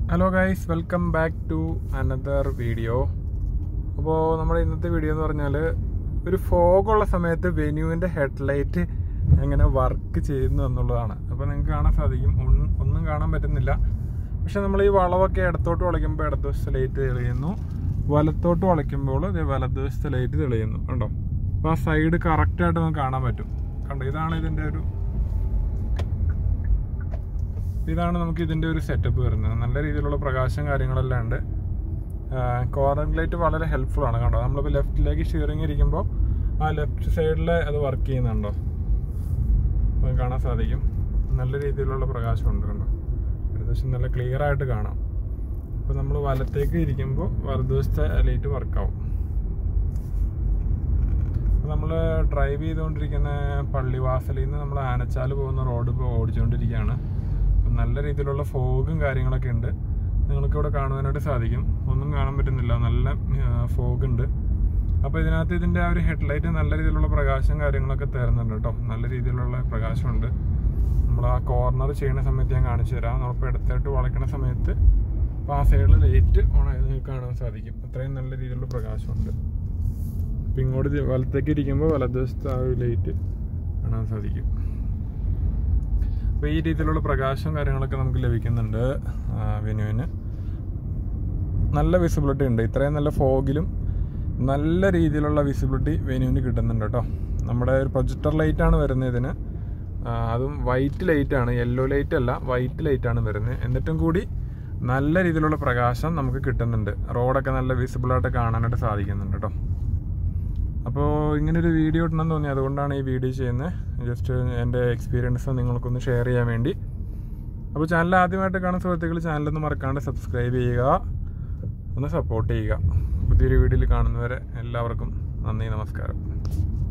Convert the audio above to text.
hello guys welcome back to another video അപ്പോൾ നമ്മുടെ ഇന്നത്തെ വീഡിയോ എന്ന് പറഞ്ഞാൽ ഒരു ഫോഗുള്ള സമയത്ത് വെന്യൂവിൻ്റെ ഹെഡ്ലൈറ്റ് എങ്ങനെ വർക്ക് ചെയ്യുന്നു എന്നുള്ളതാണ് അപ്പോൾ നിങ്ങൾക്ക് കാണാൻ സാധിക്കും ഒന്നും- ഒന്നും കാണാൻ പറ്റുന്നില്ല പക്ഷെ നമ്മൾ ഈ വളവൊക്കെ ഇടത്തോട്ട് വളയ്ക്കുമ്പോൾ ഇടതുവശത്ത് ലൈറ്റ് തെളിയുന്നു വലത്തോട്ട് വളയ്ക്കുമ്പോൾ ഇത് വലതുവശത്ത് ലൈറ്റ് തെളിയുന്നു കണ്ടോ അപ്പോൾ ആ സൈഡ് കറക്റ്റായിട്ട് നമുക്ക് കാണാൻ പറ്റും കണ്ടോ ഇതാണ് ഇതിൻ്റെ ഒരു ഇതാണ് നമുക്ക് ഇതിൻ്റെ ഒരു സെറ്റപ്പ് വരുന്നത് നല്ല രീതിയിലുള്ള പ്രകാശം കാര്യങ്ങളെല്ലാം ഉണ്ട് കോർണർ ലൈറ്റ് വളരെ ഹെൽപ്ഫുൾ ആണ് കണ്ടോ നമ്മളിപ്പോൾ ലെഫ്റ്റിലേക്ക് സ്റ്റിയറിംഗ് ഇരിക്കുമ്പോൾ ആ ലെഫ്റ്റ് സൈഡിൽ അത് വർക്ക് ചെയ്യുന്നുണ്ടോ അപ്പോൾ കാണാൻ സാധിക്കും നല്ല രീതിയിലുള്ള പ്രകാശമുണ്ട് കണ്ടോ ഏകദേശം നല്ല ക്ലിയർ ആയിട്ട് കാണാം അപ്പോൾ നമ്മൾ വലത്തേക്ക് ഇരിക്കുമ്പോൾ വലതുവശത്തെ ലൈറ്റ് വർക്കാവും നമ്മൾ ഡ്രൈവ് ചെയ്തുകൊണ്ടിരിക്കുന്ന പള്ളിവാസലിൽ നിന്ന് നമ്മൾ ആനച്ചാൽ പോകുന്ന റോഡ് ഇപ്പോൾ ഓടിച്ചുകൊണ്ടിരിക്കുകയാണ് അപ്പം നല്ല രീതിയിലുള്ള ഫോഗും കാര്യങ്ങളൊക്കെ ഉണ്ട് നിങ്ങൾക്ക് ഇവിടെ കാണുവാനായിട്ട് സാധിക്കും ഒന്നും കാണാൻ പറ്റുന്നില്ല നല്ല ഫോഗ് ഉണ്ട് അപ്പോൾ ഇതിനകത്ത് ഇതിൻ്റെ ആ ഒരു ഹെഡ്ലൈറ്റ് നല്ല രീതിയിലുള്ള പ്രകാശം കാര്യങ്ങളൊക്കെ തരുന്നുണ്ട് കേട്ടോ നല്ല രീതിയിലുള്ള പ്രകാശമുണ്ട് നമ്മൾ ആ കോർണർ ചെയ്യുന്ന സമയത്ത് ഞാൻ കാണിച്ചു തരാം നമ്മളിപ്പോൾ ഇടത്തോട്ട് വളയ്ക്കുന്ന സമയത്ത് അപ്പോൾ ആ സൈഡിൽ ലൈറ്റ് ഓൺ ആയത് നിങ്ങൾക്ക് കാണാൻ സാധിക്കും അത്രയും നല്ല രീതിയിലുള്ള പ്രകാശമുണ്ട് അപ്പം ഇങ്ങോട്ട് ദേ വലത്തേക്ക് ഇരിക്കുമ്പോൾ വലതുവശത്ത് ആ ഒരു ലൈറ്റ് കാണാൻ സാധിക്കും അപ്പോൾ ഈ രീതിയിലുള്ള പ്രകാശവും കാര്യങ്ങളൊക്കെ നമുക്ക് ലഭിക്കുന്നുണ്ട് വെനുവിന് നല്ല വിസിബിലിറ്റി ഉണ്ട് ഇത്രയും നല്ല ഫോഗിലും നല്ല രീതിയിലുള്ള വിസിബിലിറ്റി വെനുവിന് കിട്ടുന്നുണ്ട് കേട്ടോ നമ്മുടെ ഒരു പ്രൊജക്ടർ ലൈറ്റാണ് വരുന്നത് ഇതിന് ആ, അതും വൈറ്റ് ലൈറ്റാണ് യെല്ലോ ലൈറ്റ് അല്ല വൈറ്റ് ലൈറ്റാണ് വരുന്നത് എന്നിട്ടും കൂടി നല്ല രീതിയിലുള്ള പ്രകാശം നമുക്ക് കിട്ടുന്നുണ്ട് റോഡൊക്കെ നല്ല വിസിബിളായിട്ട് കാണാനായിട്ട് സാധിക്കുന്നുണ്ട് കേട്ടോ അപ്പോൾ ഇങ്ങനൊരു വീഡിയോ ഇടണമെന്ന് തോന്നി അതുകൊണ്ടാണ് ഈ വീഡിയോ ചെയ്യുന്നത് ജസ്റ്റ് എൻ്റെ എക്സ്പീരിയൻസ് നിങ്ങൾക്കൊന്ന് ഷെയർ ചെയ്യാൻ വേണ്ടി അപ്പോൾ ചാനൽ ആദ്യമായിട്ട് കാണുന്ന സുഹൃത്തുക്കൾ ചാനലൊന്ന് മറക്കാണ്ട് സബ്സ്ക്രൈബ് ചെയ്യുക ഒന്ന് സപ്പോർട്ട് ചെയ്യുക പുതിയൊരു വീഡിയോയിൽ കാണുന്നവരെ എല്ലാവർക്കും നന്ദി നമസ്കാരം